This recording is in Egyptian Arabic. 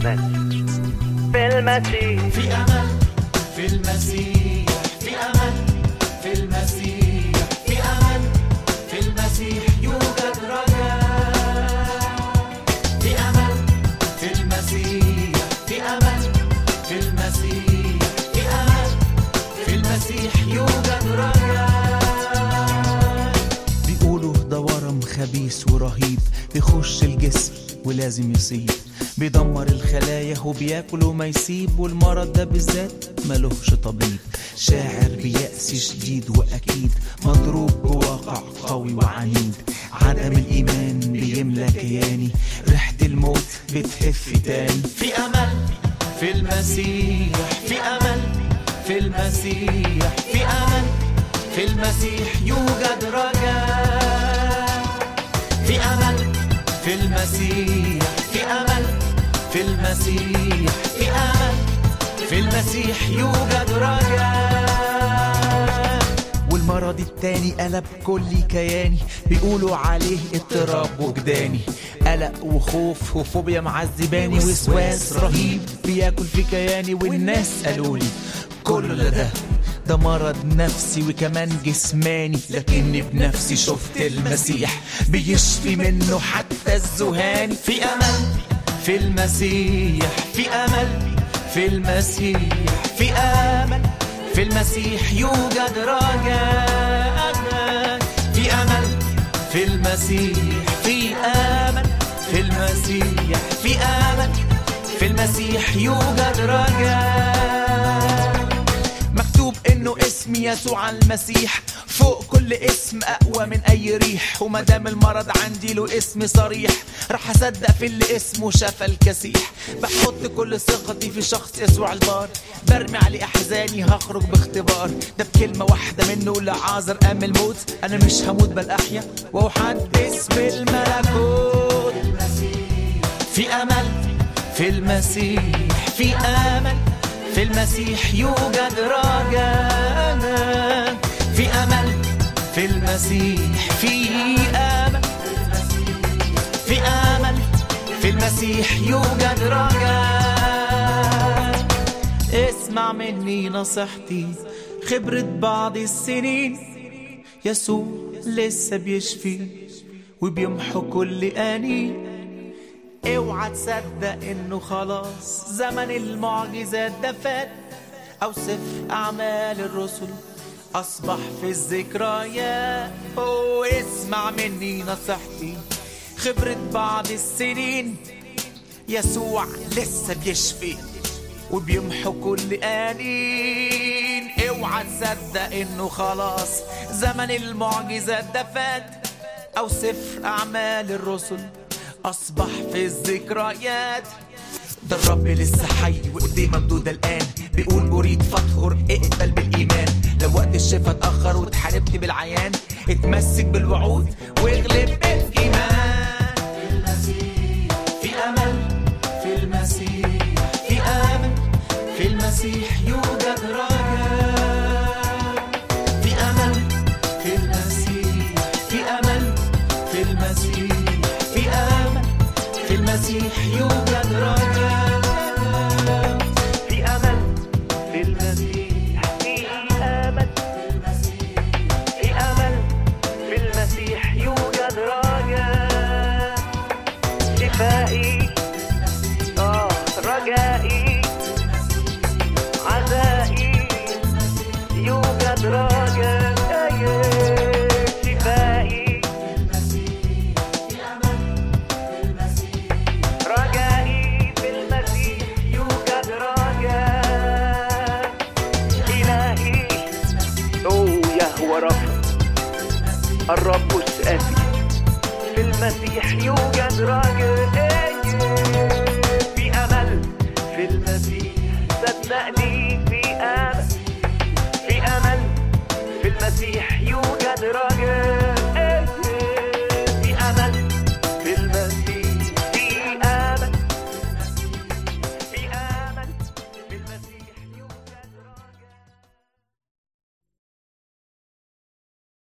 أمل في المسيح في أمل في المسيح في أمل في المسيح في أمل في المسيح يوجد رجاء في أمل في المسيح في أمل في المسيح في أمل في المسيح يوجد رجاء بيقولوا ده ورم خبيث ورهيب بيخش الجسم ولازم يصيب بيدمر الخلايا وبياكل وما يسيب والمرض ده بالذات ملوش طبيب شاعر بيأس شديد وأكيد مضروب بواقع قوي وعنيد عدم الإيمان بيملى كياني ريحة الموت بتهف تاني في أمل في المسيح في أمل في المسيح في أمل في المسيح يوجد رجاء في أمل في المسيح في أمل في المسيح في أمل في المسيح يوجد رجاء والمرض التاني قلب كل كياني بيقولوا عليه اضطراب وجداني قلق وخوف وفوبيا معذباني وسواس رهيب بياكل في كياني والناس قالوا لي كل ده ده مرض نفسي وكمان جسماني لكني بنفسي شفت المسيح بيشفي منه حتى الذهاني في أمل في المسيح في أمل في المسيح في أمل في المسيح يوجد رجاء في أمل في المسيح في أمل في المسيح في أمل في المسيح يوجد رجاء مكتوب انه اسم يسوع المسيح فوق كل اسم اقوى من اي ريح وما دام المرض عندي له اسم صريح راح اصدق في اللي اسمه شفى الكسيح بحط كل ثقتي في شخص يسوع البار برمي عليه احزاني هخرج باختبار ده بكلمه واحده منه لعازر قام الموت انا مش هموت بل احيا واحدث بالملكوت في أمل في المسيح في أمل في المسيح يوجد رجاء في أمل في المسيح في أمل في أمل في المسيح يوجد رجاء اسمع مني نصيحتي خبرة بعض السنين يسوع لسه بيشفي وبيمحو كل أنين اوعى تصدق انه خلاص زمن المعجزات ده فات او سفر اعمال الرسل اصبح في الذكريات أوه اسمع مني نصيحتي خبرة بعض السنين يسوع لسه بيشفي وبيمحو كل آنين اوعى تصدق انه خلاص زمن المعجزات ده فات او سفر اعمال الرسل اصبح في الذكريات ده الرب لسه حي وايديه ممدودة الآن بيقول أريد فاطهر اقبل بالإيمان لو وقت الشفا اتأخر واتحاربت بالعيان اتمسك بالوعود واغلب بالإيمان في أمل في المسيح في أمل في المسيح يوجد رجاء في أمل في المسيح في أمل في المسيح في أمل في المسيح يوجد رجاء في أمل في المسيح في أمل في أمل في المسيح يوجد رجاء شفائي آه رجائي عزائي يوجد رجاء شفائي رجائي في المسيح يوجد رجاء إلهي أوه يهوى رفع الرب السافي في المسيح يوجد رجاء في أمل في المسيح صدقني